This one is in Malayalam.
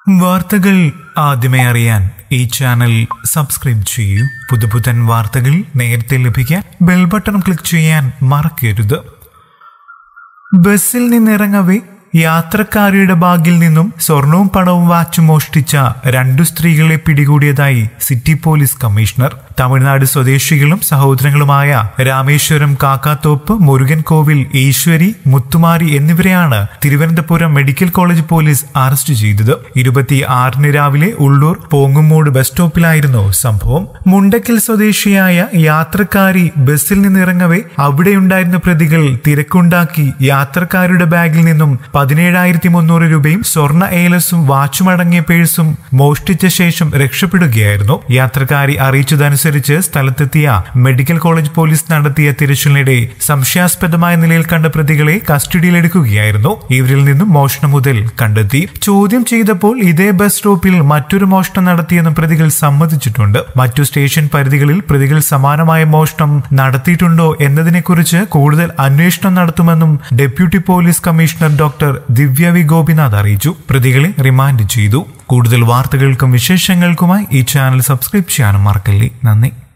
വാർത്തകൾ ആദ്യമേ അറിയാൻ ഈ ചാനൽ സബ്സ്ക്രൈബ് ചെയ്യൂ പുതുപുതൻ വാർത്തകൾ നേരത്തെ ലഭിക്കാൻ ബെൽ ബട്ടൺ ക്ലിക്ക് ചെയ്യാൻ മറക്കരുത് ബസ്സിൽ നിന്നിറങ്ങവേ യാത്രക്കാരിയുടെ ബാഗിൽ നിന്നും സ്വർണവും പണവും വാച്ചും മോഷ്ടിച്ച രണ്ടു സ്ത്രീകളെ പിടികൂടിയതായി സിറ്റി പോലീസ് കമ്മീഷണർ തമിഴ്നാട് സ്വദേശികളും സഹോദരങ്ങളുമായ രാമേശ്വരം കാക്കാത്തോപ്പ് മുരുകൻ കോവിൽ ഈശ്വരി മുത്തുമാരി എന്നിവരെയാണ് Thiruvananthapuram medical college police arrest ചെയ്തത് ഇരുപത്തി ആറിന് രാവിലെ ഉള്ളൂർ പോങ്ങുമൂട് ബസ് സ്റ്റോപ്പിലായിരുന്നു സംഭവം മുണ്ടക്കൽ സ്വദേശിയായ യാത്രക്കാരി ബസ്സിൽ നിന്നിറങ്ങവേ അവിടെയുണ്ടായിരുന്ന പ്രതികൾ തിരക്കുണ്ടാക്കി യാത്രക്കാരുടെ ബാഗിൽ നിന്നും പതിനേഴായിരത്തി മുന്നൂറ് രൂപയും സ്വർണ്ണ ഏലസും വാച്ചുമടങ്ങിയ പേഴ്സും മോഷ്ടിച്ച ശേഷം രക്ഷപ്പെടുകയായിരുന്നു യാത്രക്കാരി അറിയിച്ചതനുസരിച്ച് സ്ഥലത്തെത്തിയ മെഡിക്കൽ കോളേജ് പോലീസ് നടത്തിയ തിരച്ചിലിനിടെ സംശയാസ്പദമായ നിലയിൽ കണ്ട പ്രതികളെ കസ്റ്റഡിയിലെടുക്കുകയായിരുന്നു ഇവരിൽ നിന്നും മോഷണം മുതൽ കണ്ടെത്തി ചോദ്യം ചെയ്തപ്പോൾ ഇതേ ബസ് സ്റ്റോപ്പിൽ മറ്റൊരു മോഷണം നടത്തിയെന്നും പ്രതികൾ സമ്മതിച്ചിട്ടുണ്ട് മറ്റു സ്റ്റേഷൻ പരിധികളിൽ പ്രതികൾ സമാനമായ മോഷണം നടത്തിയിട്ടുണ്ടോ എന്നതിനെക്കുറിച്ച് കൂടുതൽ അന്വേഷണം നടത്തുമെന്നും deputy police commissioner doctor Divya V Gopinath അറിയിച്ചു പ്രതികളെ റിമാൻഡ് ചെയ്തു കൂടുതൽ വാർത്തകൾക്കും വിശേഷങ്ങൾക്കുമായി ഈ ചാനൽ സബ്സ്ക്രൈബ് ചെയ്യാനും മറക്കല്ലേ നന്ദി